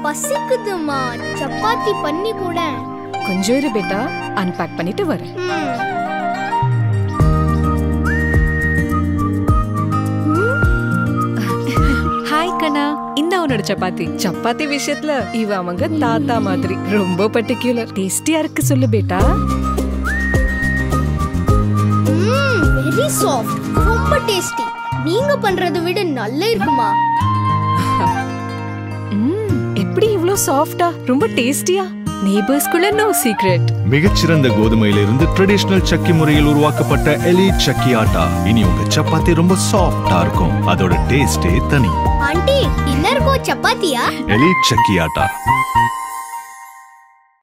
பசிக்குதுமா சப்பாத்தி பண்ணி கூட கொஞ்சம் இரு பேட்டா அன்பேக் பண்ணிட்டு வரேன் ஹாய் கண்ணா இந்த உன்னோட சப்பாத்தி சப்பாத்தி விஷயத்துல இவ அவங்க தாத்தா மாதிரி ரொம்ப பர்டிகுலர் டேஸ்டியா இருக்கு சொல்லு பேட்டா வெரி சாஃப்ட் ரொம்ப டேஸ்டி நீங்க பண்றதை விட நல்லா இருக்குமா ம், எப்படி இவ்ளோ சாஃப்டா ரொம்ப டேஸ்டியா நேபர்ஸ்குள்ள நோ சீக்ரெட் மிகச்சிறந்த கோதுமையிலிருந்து ட்ரெடிஷனல் சக்கி முறையில் உருவாக்கப்பட்ட எலீட் சக்கி ஆட்டா இனி உங்க சப்பாத்தி ரொம்ப சாஃப்டா இருக்கும் அதோட டேஸ்டே தனி ஆண்டி டின்னருக்கும் சப்பாத்தியா எலீட் சக்கி ஆட்டா